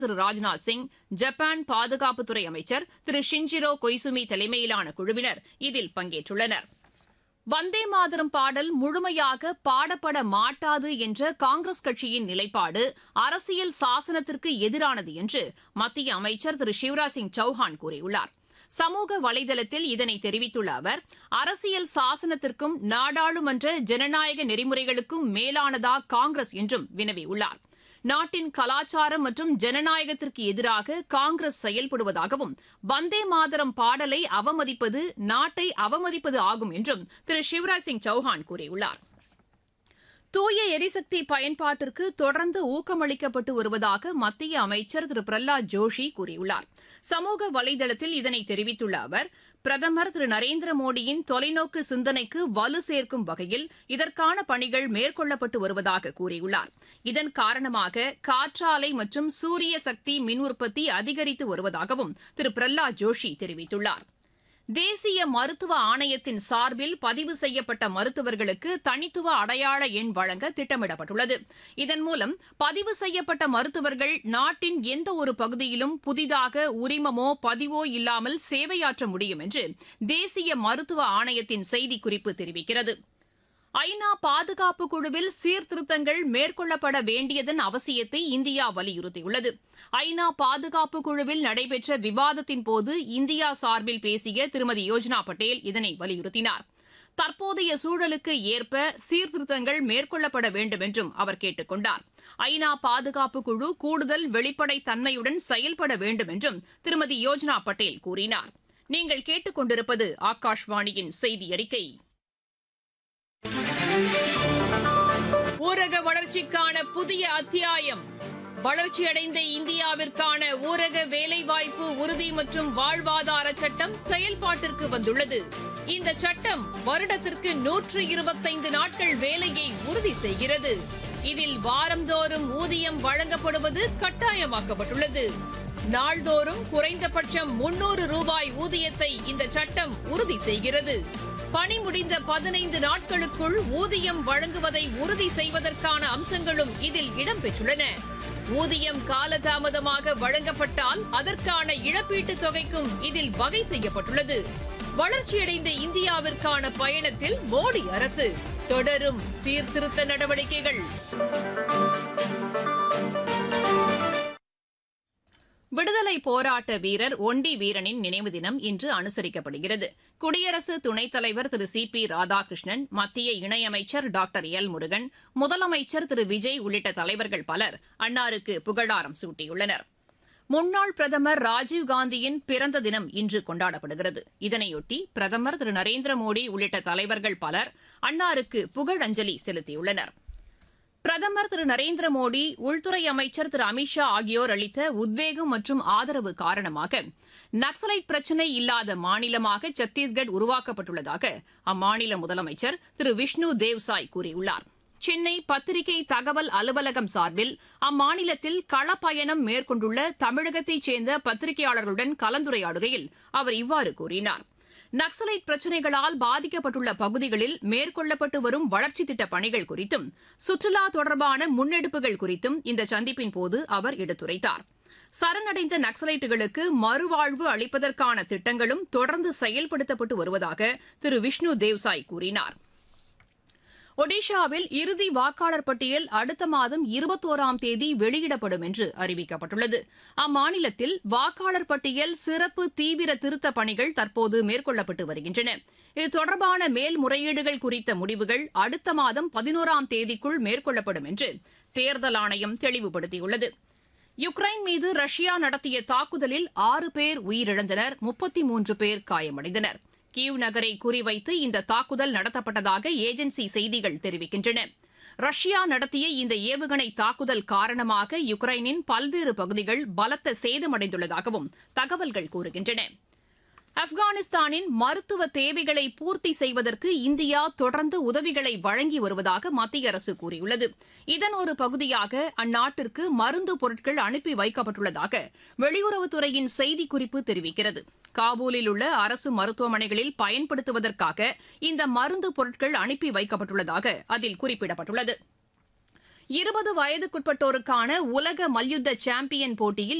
திரு Rajnath Singh Japan பாதுகாப்புத்துறை அமைச்சர் திரு Shinjiro Koizumi தலைமையிலான குழுவினர் இதில் பங்கேற்றுள்ளனர் வந்தே மாதரம் பாடல் முழுமையாக பாடப்பட மாட்டாது என்ற காங்கிரஸ் கட்சியின் நிலைப்பாடு அரசியல் சாசனத்திற்கு எதிரானது என்று மத்திய அமைச்சர் திரு சிவராஜ் சிங் சௌஹான் கூறியுள்ளார் சமூக வலைதளத்தில் இதனை தெரிவித்துள்ள அவர் அரசியல் சாசனத்திற்கும் நாடாளுமன்ற ஜனநாயக நெறிமுறைகளுக்கும் மேலானதா காங்கிரஸ் என்றும் வினவியுள்ளார் நாட்டின் கலாச்சாரம் மற்றும் ஜனநாயகத்திற்கு எதிராக காங்கிரஸ் செயல்படுவதாகவும் வந்தே மாதரம் பாடலை அவமதிப்பது நாட்டை அவமதிப்பது ஆகும் என்றும் திரு சிவராஜ் சிங் சௌஹான் கூறியுள்ளார் தூய எரிசக்தி பயன்பாட்டிற்கு தொடர்ந்து ஊக்கமளிக்கப்பட்டு வருவதாக மத்திய அமைச்சர் திரு பிரஹ்லாத் ஜோஷி கூறியுள்ளார் சமூக வலைதளத்தில் இதனை தெரிவித்துள்ள அவர் பிரதமர் திரு நரேந்திர மோடியின் தொலைநோக்கு சிந்தனைக்கு வலு சேர்க்கும் வகையில் இதற்கான பணிகள் மேற்கொள்ளப்பட்டு வருவதாக கூறியுள்ளார் இதன் காரணமாக காற்றாலை மற்றும் சூரிய சக்தி மின் உற்பத்தி அதிகரித்து வருவதாகவும் திரு பிரஹ்லாத் ஜோஷி தெரிவித்துள்ளார் தேசிய மருத்துவ ஆணையத்தின் சார்பில் பதிவு செய்யப்பட்ட மருத்துவர்களுக்கு தனித்துவ அடையாள எண் வழங்க திட்டமிடப்பட்டுள்ளது இதன் மூலம் பதிவு செய்யப்பட்ட மருத்துவர்கள் நாட்டின் எந்த ஒரு பகுதியிலும் புதிதாக உரிமமோ பதிவோ இல்லாமல் சேவையாற்ற முடியும் என்று தேசிய மருத்துவ ஆணையத்தின் செய்திக்குறிப்பு தெரிவிக்கிறது ஐநா பாதுகாப்பு குழுவில் சீர்திருத்தங்கள் மேற்கொள்ளப்பட வேண்டியதன் அவசியத்தை இந்தியா வலியுறுத்தியுள்ளது ஐநா பாதுகாப்பு குழுவில் நடைபெற்ற விவாதத்தின் போது இந்தியா சார்பில் பேசிய திருமதி யோஜனா பட்டேல் இதனை வலியுறுத்தினார் தற்போதைய சூழலுக்கு ஏற்ப சீர்திருத்தங்கள் மேற்கொள்ளப்பட வேண்டும் என்றும் அவர் கேட்டுக் கொண்டார் ஐநா பாதுகாப்பு குழு கூடுதல் வெளிப்படைத் தன்மையுடன் செயல்பட வேண்டும் என்றும் திருமதி யோஜனா பட்டேல் கூறினார் நீங்கள் கேட்டுக் கொண்டிருப்பது ஆகாஷ்வாணியின் செய்தி அறிக்கை ஊரக வளர்ச்சிக்கான புதிய அத்தியாயம் வளர்ச்சியடைந்த இந்தியாவிற்கான ஊரக வேலைவாய்ப்பு உறுதி மற்றும் வாழ்வாதார சட்டம் செயல்பாட்டிற்கு வந்துள்ளது இந்த சட்டம் வருடத்திற்கு நூற்று இருபத்தைந்து நாட்கள் வேலையை உறுதி செய்கிறது இதில் வாரந்தோறும் ஊதியம் வழங்கப்படுவது கட்டாயமாக்கப்பட்டுள்ளது நாள்தோறும் குறைந்தபட்சம் முன்னூறு ரூபாய் ஊதியத்தை இந்த சட்டம் உறுதி செய்கிறது பணி முடிந்த பதினைந்து நாட்களுக்குள் ஊதியம் வழங்குவதை உறுதி செய்வதற்கான அம்சங்களும் இதில் இடம்பெற்றுள்ளன ஊதியம் காலதாமதமாக வழங்கப்பட்டால் அதற்கான இழப்பீட்டுத் தொகைக்கும் இதில் வகை செய்யப்பட்டுள்ளது வளர்ச்சியடைந்த இந்தியாவிற்கான பயணத்தில் மோடி அரசு தொடரும் சீர்திருத்த நடவடிக்கைகள் விடுதலை போராட்ட வீரர் ஒண்டி வீரனின் நினைவு தினம் இன்று அனுசரிக்கப்படுகிறது குடியரசு துணைத் தலைவர் திரு சி பி ராதாகிருஷ்ணன் மத்திய இணையமைச்சர் டாக்டர் எல் முருகன் முதலமைச்சர் திரு விஜய் உள்ளிட்ட தலைவர்கள் பலர் அன்னாருக்கு புகழாரம் சூட்டியுள்ளனர் முன்னாள் பிரதமர் ராஜீவ்காந்தியின் பிறந்த தினம் இன்று கொண்டாடப்படுகிறது இதனையொட்டி பிரதமர் திரு நரேந்திர மோடி உள்ளிட்ட தலைவர்கள் பலர் அன்னாருக்கு புகழஞ்சலி செலுத்தியுள்ளனர் பிரதமர் திரு நரேந்திர மோடி உள்துறை அமைச்சர் திரு அமித்ஷா ஆகியோர் அளித்த உத்வேகம் மற்றும் ஆதரவு காரணமாக நக்சலைட் பிரச்சினை இல்லாத மாநிலமாக சத்தீஸ்கட் உருவாக்கப்பட்டுள்ளதாக அம்மாநில முதலமைச்சர் திரு விஷ்ணு தேவ்சாய் கூறியுள்ளார் சென்னை பத்திரிகை தகவல் அலுவலகம் சார்பில் அம்மாநிலத்தில் களப்பயணம் மேற்கொண்டுள்ள தமிழகத்தைச் சேர்ந்த பத்திரிகையாளர்களுடன் கலந்துரையாடுகையில் அவர் இவ்வாறு கூறினார் நக்சலைட் பிரச்சினைகளால் பாதிக்கப்பட்டுள்ள பகுதிகளில் மேற்கொள்ளப்பட்டு வரும் வளர்ச்சித் திட்டப் பணிகள் குறித்தும் சுற்றுலா தொடர்பான முன்னெடுப்புகள் குறித்தும் இந்த சந்திப்பின் போது அவர் எடுத்துரைத்தார் சரணடைந்த நக்சலைட்டுகளுக்கு மறுவாழ்வு அளிப்பதற்கான திட்டங்களும் தொடர்ந்து செயல்படுத்தப்பட்டு வருவதாக திரு விஷ்ணு தேவ்சாய் கூறினார் ஒடிஷாவில் இறுதி வாக்காளர் பட்டியல் அடுத்த மாதம் இருபத்தோராம் தேதி வெளியிடப்படும் என்று அறிவிக்கப்பட்டுள்ளது அம்மாநிலத்தில் வாக்காளர் பட்டியல் சிறப்பு தீவிர திருத்தப் பணிகள் தற்போது மேற்கொள்ளப்பட்டு வருகின்றன இது தொடர்பான மேல்முறையீடுகள் குறித்த முடிவுகள் அடுத்த மாதம் பதினோராம் தேதிக்குள் மேற்கொள்ளப்படும் என்று தேர்தல் ஆணையம் தெளிவுபடுத்தியுள்ளது யுக்ரைன் மீது ரஷ்யா நடத்திய தாக்குதலில் ஆறு பேர் உயிரிழந்தனர் முப்பத்தி மூன்று பேர் காயமடைந்தனர் கீவ் நகரை குறிவைத்து இந்த தாக்குதல் நடத்தப்பட்டதாக ஏஜென்சி செய்திகள் தெரிவிக்கின்றன ரஷ்யா நடத்திய இந்த ஏவுகணை தாக்குதல் காரணமாக யுக்ரைனின் பல்வேறு பகுதிகள் பலத்த சேதமடைந்துள்ளதாகவும் தகவல்கள் கூறுகின்றன ஆப்கானிஸ்தானின் மருத்துவ தேவைகளை பூர்த்தி செய்வதற்கு இந்தியா தொடர்ந்து உதவிகளை வழங்கி வருவதாக மத்திய அரசு கூறியுள்ளது இதன் ஒரு பகுதியாக அந்நாட்டிற்கு மருந்து பொருட்கள் அனுப்பி வைக்கப்பட்டுள்ளதாக வெளியுறவுத்துறையின் செய்திக்குறிப்பு தெரிவிக்கிறது காபூலில் உள்ள அரசு மருத்துவமனைகளில் பயன்படுத்துவதற்காக இந்த மருந்து பொருட்கள் அனுப்பி வைக்கப்பட்டுள்ளதாக அதில் குறிப்பிடப்பட்டுள்ளது இருபது வயதுக்குட்பட்டோருக்கான உலக மல்யுத்த சாம்பியன் போட்டியில்